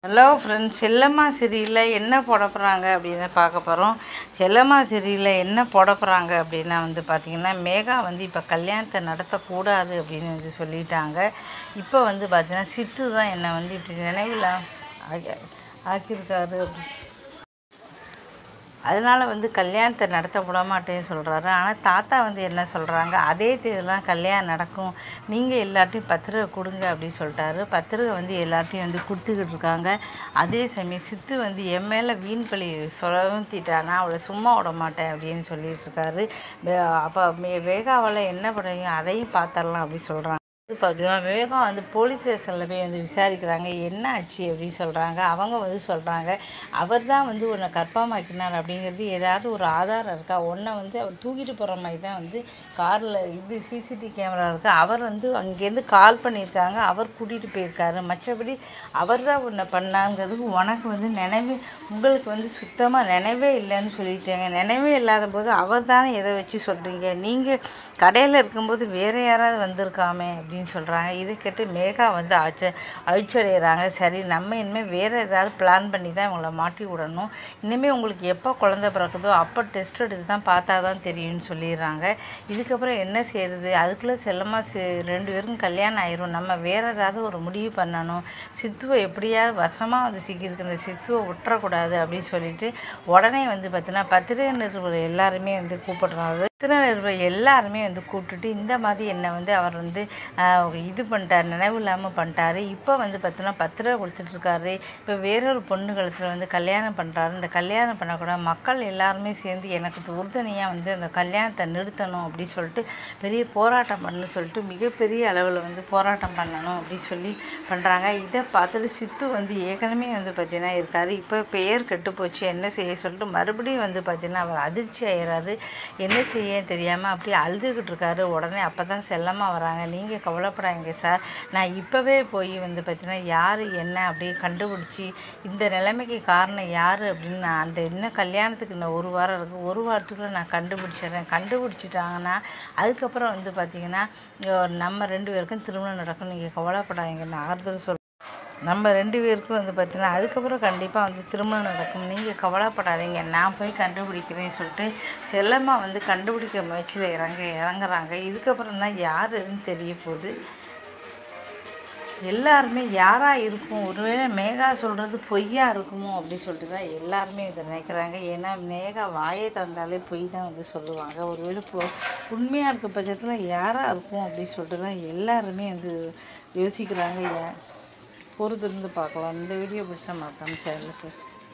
hello friends செல்லம்மா சீரியலில் என்ன போட போகிறாங்க அப்படின்னு பார்க்க போகிறோம் செல்லம்மா சீரியலில் என்ன போட போகிறாங்க அப்படின்னா வந்து பார்த்திங்கன்னா மேகா வந்து இப்போ கல்யாணத்தை நடத்தக்கூடாது அப்படின்னு வந்து சொல்லிட்டாங்க இப்போ வந்து பார்த்திங்கன்னா சித்து தான் என்னை வந்து இப்படி நினைவில் ஆக்கி ஆக்கியிருக்காரு அப்படி அதனால் வந்து கல்யாணத்தை நடத்த விட மாட்டேன்னு சொல்கிறாரு ஆனால் தாத்தா வந்து என்ன சொல்கிறாங்க அதே தேதிலாம் கல்யாணம் நடக்கும் நீங்கள் எல்லார்ட்டையும் பத்திரிகை கொடுங்க அப்படின்னு சொல்லிட்டாரு பத்திரிகை வந்து எல்லார்ட்டையும் வந்து கொடுத்துக்கிட்டு இருக்காங்க அதே சமயம் சித்து வந்து என் மேலே வீண் பழி சுழத்திட்டானா அவளை சும்மா விட மாட்டேன் அப்படின்னு சொல்லிட்டு இருக்காரு வே- அப்போ மே வேகாவால் என்ன பண்ணுறீங்க அதையும் பார்த்துடலாம் அப்படின்னு சொல்கிறாங்க வந்து பார்த்தீங்கன்னா விவேகம் வந்து போலீஸ் ஸ்டேஷனில் போய் வந்து விசாரிக்கிறாங்க என்ன ஆச்சு அப்படின்னு சொல்கிறாங்க அவங்க வந்து சொல்கிறாங்க அவர் தான் வந்து உன்னை கர்ப்பமாக்கினார் அப்படிங்கிறது ஏதாவது ஒரு ஆதாரம் இருக்கா உன்னை வந்து அவர் தூக்கிட்டு போகிற மாதிரி தான் வந்து காரில் இது சிசிடிவி கேமரா இருக்குது அவர் வந்து அங்கேருந்து கால் பண்ணியிருக்காங்க அவர் கூட்டிகிட்டு போயிருக்காரு மற்றபடி அவர் தான் உன்னை பண்ணாங்கிறதுக்கு உனக்கு வந்து நினைவு உங்களுக்கு வந்து சுத்தமாக நினைவே இல்லைன்னு சொல்லிட்டேங்க நினைவே இல்லாத போது அவர் தானே எதை வச்சு சொல்கிறீங்க நீங்கள் கடையில் இருக்கும்போது வேறு யாராவது வந்திருக்காமே அப்படின்னு சொல்கிறாங்க இதை கேட்டு மேகா வந்து ஆச்ச அழிச்சடைகிறாங்க சரி நம்ம இனிமேல் வேறு ஏதாவது பிளான் பண்ணி தான் இவங்கள மாட்டி விடணும் இனிமேல் உங்களுக்கு எப்போ குழந்தை பிறக்குதோ அப்போ டெஸ்ட் எடுத்து தான் பார்த்தா தான் தெரியும்னு சொல்லிடுறாங்க இதுக்கப்புறம் என்ன செய்யறது அதுக்குள்ளே செல்லமாக சி ரெண்டு பேருக்கும் கல்யாணம் ஆயிரும் நம்ம வேறு ஏதாவது ஒரு முடிவு பண்ணணும் சித்துவை எப்படியாவது வசமாக வந்து சிக்கியிருக்கு இந்த சித்துவை விட்டுறக்கூடாது அப்படின்னு சொல்லிட்டு உடனே வந்து பார்த்தீங்கன்னா பத்திரிகை நிறுவனர் எல்லாருமே வந்து கூப்பிடுறாரு பத்திரிகை நிறுவனர் எல்லாருமே வந்து கூப்பிட்டுட்டு இந்த மாதிரி என்னை வந்து அவர் வந்து ஆஹ், இது பண்ணிட்டார் நினைவு இல்லாமல் பண்ணிட்டாரு இப்போ வந்து பார்த்தீங்கன்னா பத்திரிகை கொடுத்துட்ருக்காரு இப்போ வேறொரு பொண்ணு கழுத்தில் வந்து கல்யாணம் பண்ணுறாரு இந்த கல்யாணம் பண்ணக்கூட மக்கள் எல்லாருமே சேர்ந்து எனக்கு உறுதுணையாக வந்து அந்த கல்யாணத்தை நிறுத்தணும் அப்படின்னு சொல்லிட்டு பெரிய போராட்டம் பண்ணணும்னு சொல்லிட்டு மிகப்பெரிய அளவில் வந்து போராட்டம் பண்ணணும் அப்படின்னு சொல்லி பண்ணுறாங்க இதை பார்த்துட்டு சித்து வந்து ஏற்கனவே வந்து பார்த்தீங்கன்னா இருக்காரு இப்போ பெயர் கெட்டு போச்சு என்ன செய்ய சொல்லிட்டு மறுபடியும் வந்து பார்த்தீங்கன்னா அவர் அதிர்ச்சி ஆயிடுறாரு என்ன செய்ய தெரியாமல் அப்படியே அழுதுகிட்டு இருக்காரு உடனே அப்போ தான் செல்லமாக வராங்க நீங்கள் கவலைப்படாதீங்க சார் நான் இப்போவே போய் வந்து பார்த்தீங்கன்னா யார் என்ன அப்படியே கண்டுபிடிச்சி இந்த நிலைமைக்கு காரணம் யார் அப்படின்னு நான் அந்த இன்னும் கல்யாணத்துக்கு இன்னும் ஒரு வாரம் இருக்குது ஒரு வாரத்துக்குள்ளே நான் கண்டுபிடிச்சிடுறேன் கண்டுபிடிச்சிட்டாங்கன்னா அதுக்கப்புறம் வந்து பார்த்தீங்கன்னா இங்க நம்ம ரெண்டு பேருக்கும் திருமணம் நடக்கும் நீங்கள் கவலைப்படாதீங்க நான் ஆறுதல் சொல் நம்ம ரெண்டு பேருக்கும் வந்து பார்த்தீங்கன்னா அதுக்கப்புறம் கண்டிப்பாக வந்து திருமணம் நடக்கும் நீங்கள் கவலைப்படாதீங்க நான் போய் கண்டுபிடிக்கிறேன்னு சொல்லிட்டு செல்லம்மா வந்து கண்டுபிடிக்க முயற்சியில் இறங்க இறங்குறாங்க இதுக்கப்புறம் தான் யாருன்னு தெரிய போகுது எல்லாருமே யாராக இருக்கும் ஒருவேளை மேகா சொல்கிறது பொய்யா இருக்குமோ அப்படி சொல்லிட்டு தான் எல்லாருமே இதை நினைக்கிறாங்க ஏன்னா மேகா வாயை திறந்தாலே பொய் தான் வந்து சொல்லுவாங்க ஒருவேளை பொ உண்மையாக இருக்க பட்சத்தில் யாராக இருக்கும் அப்படின்னு சொல்லிட்டு தான் எல்லாருமே வந்து யோசிக்கிறாங்க ஏன் பொறுத்திருந்து பார்க்கலாம் இந்த வீடியோ பிடிச்சா மறக்காம சேனல் சஸ்